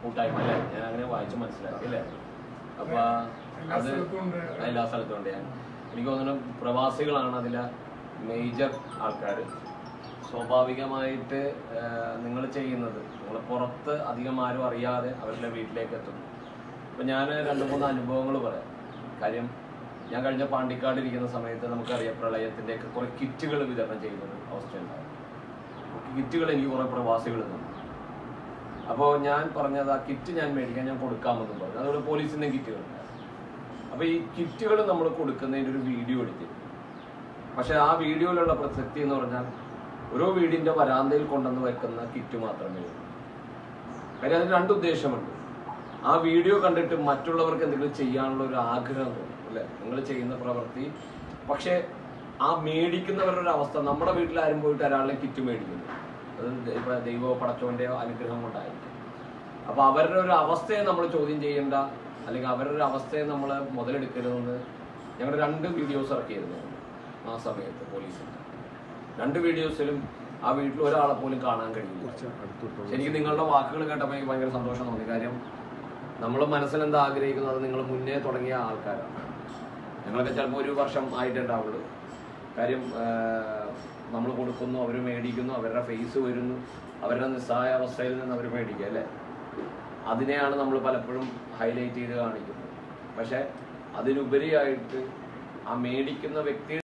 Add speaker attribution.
Speaker 1: കൂട്ടായ്മ അല്ലേ ഞാൻ അങ്ങനെ വായിച്ച് മനസ്സിലാക്കി അല്ലേ അപ്പൊ
Speaker 2: എല്ലാ
Speaker 1: അത്
Speaker 2: സ്ഥലത്തും ഉണ്ട്.
Speaker 1: എല്ലാ സ്ഥലത്തും ഉണ്ട് ഞാൻ എനിക്ക് തോന്നുന്നു പ്രവാസികളാണ് അതിലെ മേജർ ആൾക്കാർ സ്വാഭാവികമായിട്ട് നിങ്ങൾ ചെയ്യുന്നത് നിങ്ങൾ പുറത്ത് അധികം ആരും അറിയാതെ അവരുടെ വീട്ടിലേക്ക് എത്തുന്നു അപ്പൊ ഞാൻ രണ്ട് മൂന്ന് അനുഭവങ്ങൾ പറയാം കാര്യം ഞാൻ കഴിഞ്ഞ പാണ്ടിക്കാട് ഇരിക്കുന്ന സമയത്ത് നമുക്കറിയാം പ്രളയത്തിന്റെ ഒക്കെ കുറെ കിറ്റുകൾ വിതരണം ചെയ്യുന്ന ഒരു അവസ്ഥയുണ്ടായിരുന്നു കിറ്റുകൾ എനിക്ക് കുറെ പ്രവാസികൾ തന്നു അപ്പോൾ ഞാൻ പറഞ്ഞത് ആ കിറ്റ് ഞാൻ മേടിക്കാൻ ഞാൻ കൊടുക്കാമെന്നും പറഞ്ഞു അതുപോലെ പോലീസിന്റെ കിറ്റുകൾ അപ്പൊ ഈ കിറ്റുകൾ നമ്മൾ കൊടുക്കുന്നതിന്റെ ഒരു വീഡിയോ എടുത്തിരുന്നു പക്ഷെ ആ വീഡിയോയിലുള്ള പ്രസക്തി എന്ന് പറഞ്ഞാൽ ഓരോ വീടിന്റെ വരാന്തയിൽ കൊണ്ടുവന്ന് വെക്കുന്ന കിറ്റ് മാത്രമേ ഉള്ളൂ കാര്യം അതിന് രണ്ട് ഉദ്ദേശമുണ്ട് ആ വീഡിയോ കണ്ടിട്ട് മറ്റുള്ളവർക്ക് എന്തെങ്കിലും ചെയ്യാനുള്ള ഒരു ആഗ്രഹം തോന്നും അല്ലെ നിങ്ങൾ ചെയ്യുന്ന പ്രവൃത്തി പക്ഷെ ആ മേടിക്കുന്നവരുടെ ഒരു അവസ്ഥ നമ്മുടെ വീട്ടിൽ ആരും പോയിട്ട് ഒരാളെ കിറ്റ് മേടിക്കുന്നു അത് ഇപ്പൊ ദൈവ പടച്ചോന്റെയോ അനുഗ്രഹം കൊണ്ടായിരിക്കും അപ്പൊ അവരുടെ ഒരു അവസ്ഥയെ നമ്മൾ ചോദ്യം ചെയ്യേണ്ട അല്ലെങ്കിൽ അവരുടെ ഒരു അവസ്ഥയെ നമ്മൾ മുതലെടുക്കരുതെന്ന് ഞങ്ങൾ രണ്ട് വീഡിയോസ് ഇറക്കിയിരുന്നു ആ സമയത്ത് പോലീസിൽ രണ്ട് വീഡിയോസിലും ആ വീട്ടിൽ ഒരാളെ പോലും കാണാൻ കഴിയില്ല ശരിക്കും നിങ്ങളുടെ വാക്കുകൾ കേട്ടപ്പോൾ എനിക്ക് ഭയങ്കര സന്തോഷം തോന്നി കാര്യം നമ്മൾ മനസ്സിൽ എന്താ ആഗ്രഹിക്കുന്നത് അത് നിങ്ങൾ മുന്നേ തുടങ്ങിയ ആൾക്കാരാണ് ഞങ്ങളൊക്കെ ചിലപ്പോൾ ഒരു വർഷം ആയിട്ടുണ്ടാവുള്ളൂ കാര്യം നമ്മൾ കൊടുക്കുന്നു അവർ മേടിക്കുന്നു അവരുടെ ഫേസ് വരുന്നു അവരുടെ നിസ്സഹായ അവസ്ഥയിൽ നിന്ന് അവർ മേടിക്കുക അല്ലേ അതിനെയാണ് നമ്മൾ പലപ്പോഴും ഹൈലൈറ്റ് ചെയ്ത് കാണിക്കുന്നത് പക്ഷെ അതിനുപരിയായിട്ട് ആ മേടിക്കുന്ന വ്യക്തി